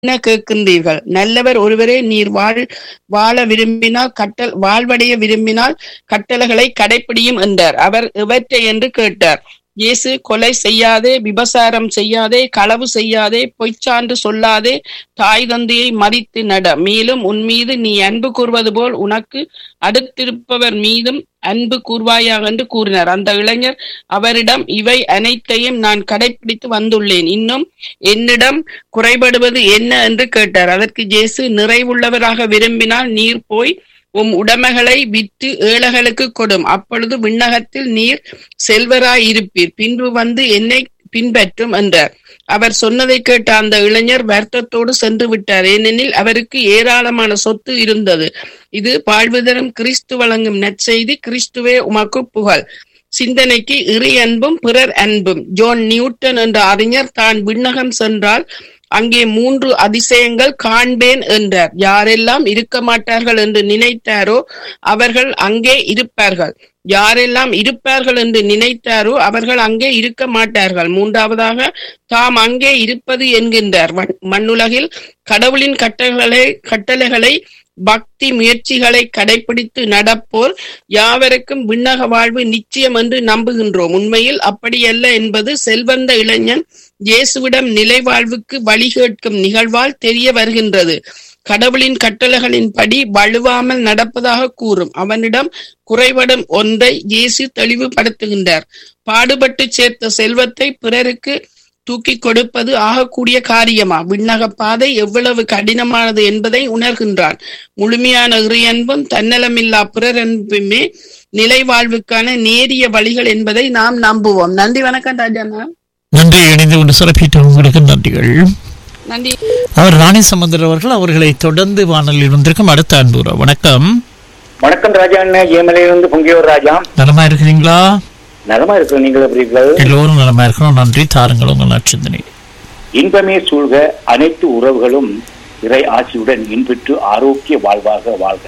என்ன கேட்கின்றீர்கள் நல்லவர் ஒருவரே நீர் வாழ் வாழ விரும்பினால் கட்டல் வாழ்வடைய விரும்பினால் கட்டளைகளை கடைப்பிடியும் என்றார் அவர் எவற்றை என்று கேட்டார் இயேசு கொலை செய்யாதே விபசாரம் செய்யாதே களவு செய்யாதே பொய்ச்சான்று சொல்லாதே தாய் தந்தையை மதித்து நட மேலும் உன் மீது நீ அன்பு கூறுவது போல் உனக்கு அடுத்திருப்பவர் மீதும் அன்பு கூர்வாயாக என்று கூறினார் அந்த இளைஞர் அவரிடம் இவை அனைத்தையும் நான் கடைபிடித்து வந்துள்ளேன் இன்னும் என்னிடம் குறைபடுவது என்ன என்று கேட்டார் அதற்கு இயேசு நிறைவுள்ளவராக விரும்பினால் நீர் போய் உம் உடைமைகளை விற்று ஏழைகளுக்கு கொடும் அப்பொழுது விண்ணகத்தில் நீர் செல்வராய் இருப்பீர் பின்பு வந்து என்னை பின்பற்றும் என்றார் அவர் சொன்னதை கேட்ட அந்த இளைஞர் வருத்தத்தோடு சென்று விட்டார் ஏனெனில் அவருக்கு ஏராளமான சொத்து இருந்தது இது வாழ்வுதரும் கிறிஸ்து வழங்கும் நற்செய்தி கிறிஸ்துவே உமக்கு புகழ் சிந்தனைக்கு இறை அன்பும் பிறர் அன்பும் ஜோன் நியூட்டன் என்ற அறிஞர் தான் விண்ணகம் சென்றால் அங்கே மூன்று அதிசயங்கள் காண்பேன் என்றார் யாரெல்லாம் இருக்க மாட்டார்கள் என்று நினைத்தாரோ அவர்கள் அங்கே இருப்பார்கள் யாரெல்லாம் இருப்பார்கள் என்று நினைத்தாரோ அவர்கள் அங்கே இருக்க மாட்டார்கள் மூன்றாவதாக தாம் அங்கே இருப்பது என்கின்றார் மண்ணுலகில் கடவுளின் கட்டளைகளை கட்டளைகளை பக்தி முயற்சிகளை கடைபிடித்து நடப்போர் யாவருக்கும் விண்ணக வாழ்வு நிச்சயம் என்று நம்புகின்றோம் உண்மையில் அப்படியல்ல என்பது செல்வந்த இளைஞன் இயேசுவிடம் நிலை வாழ்வுக்கு வழி கேட்கும் நிகழ்வால் தெரிய வருகின்றது கடவுளின் கட்டளைகளின் படி வலுவாமல் நடப்பதாக கூறும் அவனிடம் குறைபடும் ஒன்றை இயேசு தெளிவுபடுத்துகின்றார் பாடுபட்டு சேர்த்த செல்வத்தை பிறருக்கு தூக்கி கொடுப்பது ஆகக்கூடிய காரியமா விண்ணக பாதை எவ்வளவு கடினமானது என்பதை உணர்கின்றான் முழுமையான இறையன்பும் தன்னலமில்லா பிறரன்புமே நிலை வாழ்வுக்கான நேரிய வழிகள் என்பதை நாம் நம்புவோம் நன்றி வணக்கம் ராஜாண்ணா நன்றி இணைந்து கொண்டு சிறப்பித்த உங்களுக்கு நன்றிகள் நன்றி அவர் ராணி சமுந்தர் அவர்கள் அவர்களை தொடர்ந்து வானொலியில் வந்திருக்கும் அடுத்த அன்புறா வணக்கம் வணக்கம் ராஜா அண்ணன் ஏமலையிலிருந்து பொங்கியோர் ராஜா நலமா இருக்கிறீங்களா நலமா இருக்கு நீங்கள் எப்படி இருக்கிறது எல்லோரும் நலமா இருக்கணும் நன்றி தாருங்கள் உங்கள் நற்சிந்தனை இன்பமே சூழ்க அனைத்து உறவுகளும் இறை ஆட்சியுடன் இன்பெற்று ஆரோக்கிய வாழ்வாக வாழ்க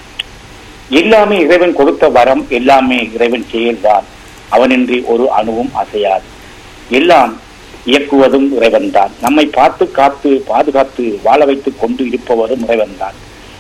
எல்லாமே இறைவன் கொடுத்த வரம் எல்லாமே இறைவன் செயல்தான் அவனின்றி ஒரு அணுவும் அசையாது எல்லாம் இயக்குவதும் இறைவன்தான் நம்மை பார்த்து காத்து பாதுகாத்து வாழ வைத்துக் கொண்டு இருப்பவரும் இறைவன்தான்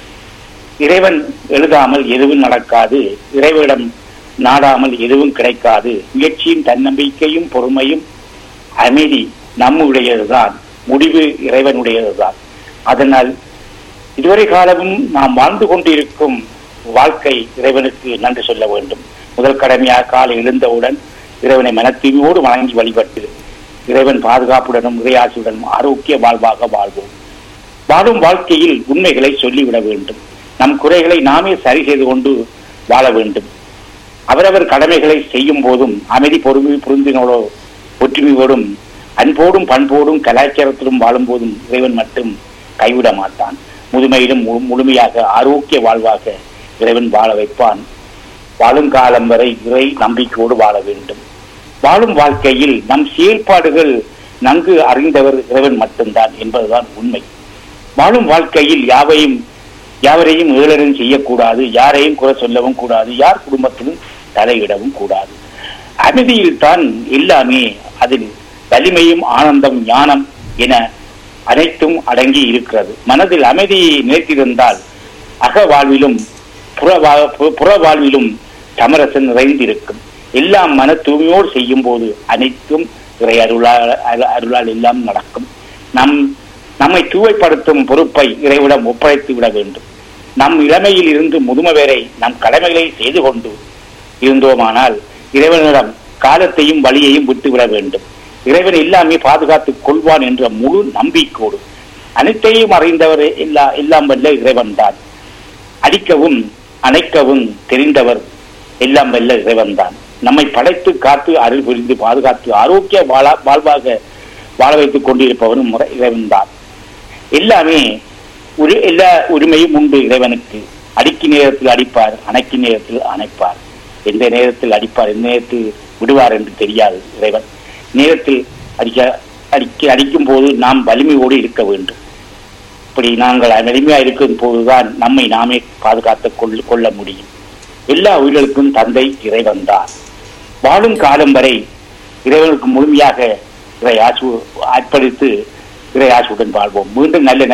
இறைவன் எழுதாமல் எதுவும் நடக்காது இறைவனிடம் நாடாமல் எதுவும் கிடைக்காது முயற்சியும் தன்னம்பிக்கையும் பொறுமையும் அமைதி நம்முடையதுதான் முடிவு இறைவனுடையதுதான் அதனால் இதுவரை காலமும் நாம் வாழ்ந்து கொண்டிருக்கும் வாழ்க்கை இறைவனுக்கு நன்றி சொல்ல வேண்டும் முதல் கடமையாக காலை எழுந்தவுடன் இறைவனை மனத்தூய்மையோடு வணங்கி வழிபட்டு இறைவன் பாதுகாப்புடனும் இறையாசியுடனும் ஆரோக்கிய வாழ்வாக வாழ்வோம் வாழும் வாழ்க்கையில் உண்மைகளை சொல்லிவிட வேண்டும் நம் குறைகளை நாமே சரி செய்து கொண்டு வாழ வேண்டும் அவரவர் கடமைகளை செய்யும் போதும் அமைதி பொறுமை புரிந்தினோடோ ஒற்றுமையோடும் அன்போடும் பண்போடும் கலாச்சாரத்திலும் வாழும் போதும் இறைவன் மட்டும் கைவிட மாட்டான் முதுமையிலும் மு- முழுமையாக ஆரோக்கிய வாழ்வாக இறைவன் வாழ வைப்பான் வாழும் காலம் வரை இறை நம்பிக்கையோடு வாழ வேண்டும் வாழும் வாழ்க்கையில் நம் செயல்பாடுகள் நன்கு அறிந்தவர் இறைவன் மட்டும்தான் என்பதுதான் உண்மை வாழும் வாழ்க்கையில் யாவையும் யாவரையும் ஏளனம் செய்யக்கூடாது யாரையும் குறை சொல்லவும் கூடாது யார் குடும்பத்திலும் தலையிடவும் கூடாது அமைதியில் தான் எல்லாமே அதில் வலிமையும் ஆனந்தம் ஞானம் என அனைத்தும் அடங்கி இருக்கிறது மனதில் அமைதியை நிலைத்திருந்தால் அக வாழ்விலும் புற வா- பு- புற வாழ்விலும் சமரசம் நிறைந்திருக்கும் எல்லாம் மன தூய்மையோடு செய்யும் போது அனைத்தும் இறை அருளால் அரு- அருளால் எல்லாம் நடக்கும் நம் நம்மை தூய்மைப்படுத்தும் பொறுப்பை இறைவிடம் ஒப்படைத்து விட வேண்டும் நம் இளமையில் இருந்து முதுமை வரை நம் கடமைகளை செய்து கொண்டு இருந்தோமானால் இறைவனிடம் காலத்தையும் வழியையும் விட்டுவிட வேண்டும் இறைவன் எல்லாமே பாதுகாத்துக் கொள்வான் என்ற முழு நம்பிக்கையோடு அனைத்தையும் அறிந்தவர் எல்லா எல்லாம் வல்ல இறைவன் தான் அடிக்கவும் அணைக்கவும் தெரிந்தவர் எல்லாம் வல்ல இறைவன் தான் நம்மை படைத்து காத்து அருள் புரிந்து பாதுகாத்து ஆரோக்கிய வாழ வாழ்வாக வாழ வைத்துக் கொண்டிருப்பவரும் முறை இறைவன் தான் எல்லாமே ஒரு எல்லா உரிமையும் உண்டு இறைவனுக்கு அடிக்கும் நேரத்தில் அடிப்பார் அணைக்கும் நேரத்தில் அணைப்பார் எந்த நேரத்தில் அடிப்பார் எந்த நேரத்தில் விடுவார் என்று தெரியாது இறைவன் நேரத்தில் அடிக்க அடிக்க அடிக்கும் போது நாம் வலிமையோடு இருக்க வேண்டும் இப்படி நாங்கள் வலிமையா இருக்கும் போதுதான் நம்மை நாமே பாதுகாத்துக் கொள்ள கொள்ள முடியும் எல்லா உயிர்களுக்கும் தந்தை இறைவன் தான் வாழும் காலம் வரை இறைவனுக்கு முழுமையாக இதை ஆட்சி- ஆட்படுத்து இறை ஆசியுடன் வாழ்வோம் மீண்டும் நல்ல